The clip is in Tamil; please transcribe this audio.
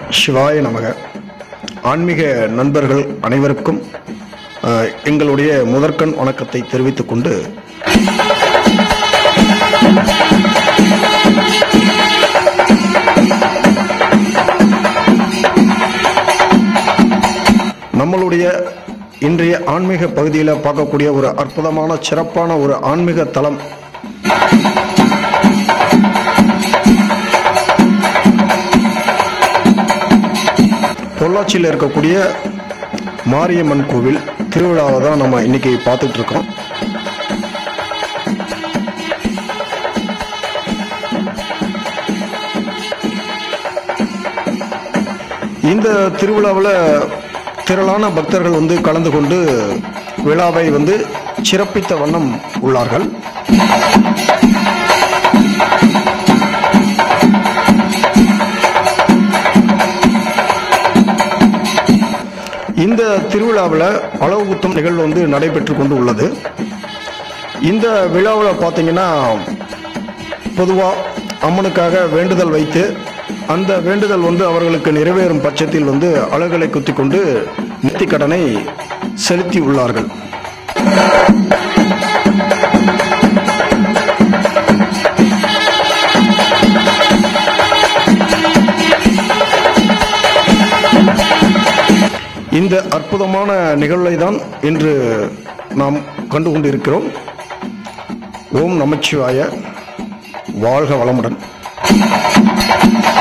சிவாய நமக ஆன்மீக நண்பர்கள் அனைவருக்கும் அஹ், எங்களுடைய முதற்கண் வணக்கத்தை தெரிவித்துக் கொண்டு நம்மளுடைய இன்றைய ஆன்மீக பகுதியில் பார்க்கக்கூடிய ஒரு அற்புதமான சிறப்பான ஒரு ஆன்மீக தலம் பொள்ளாச்சியில் இருக்கக்கூடிய மாரியம்மன் கோவில் திருவிழாவை தான் நம்ம இன்னைக்கு பார்த்துட்டு இருக்கோம் இந்த திருவிழாவில் திரளான பக்தர்கள் வந்து கலந்து கொண்டு விழாவை வந்து சிறப்பித்த வண்ணம் உள்ளார்கள் இந்த திருவிழாவில் அளவு குத்தும் நிகழ்வு வந்து நடைபெற்று கொண்டு உள்ளது இந்த விழாவில் பார்த்தீங்கன்னா பொதுவாக அம்மனுக்காக வேண்டுதல் வைத்து அந்த வேண்டுதல் வந்து அவர்களுக்கு நிறைவேறும் பட்சத்தில் வந்து அழகுகளை குத்தி கொண்டு நித்திக் கடனை செலுத்தி உள்ளார்கள் இந்த அற்புதமான நிகழ்வை தான் இன்று நாம் கண்டு கொண்டிருக்கிறோம் ஓம் நமச்சிவாய வாழ்க வளமுடன்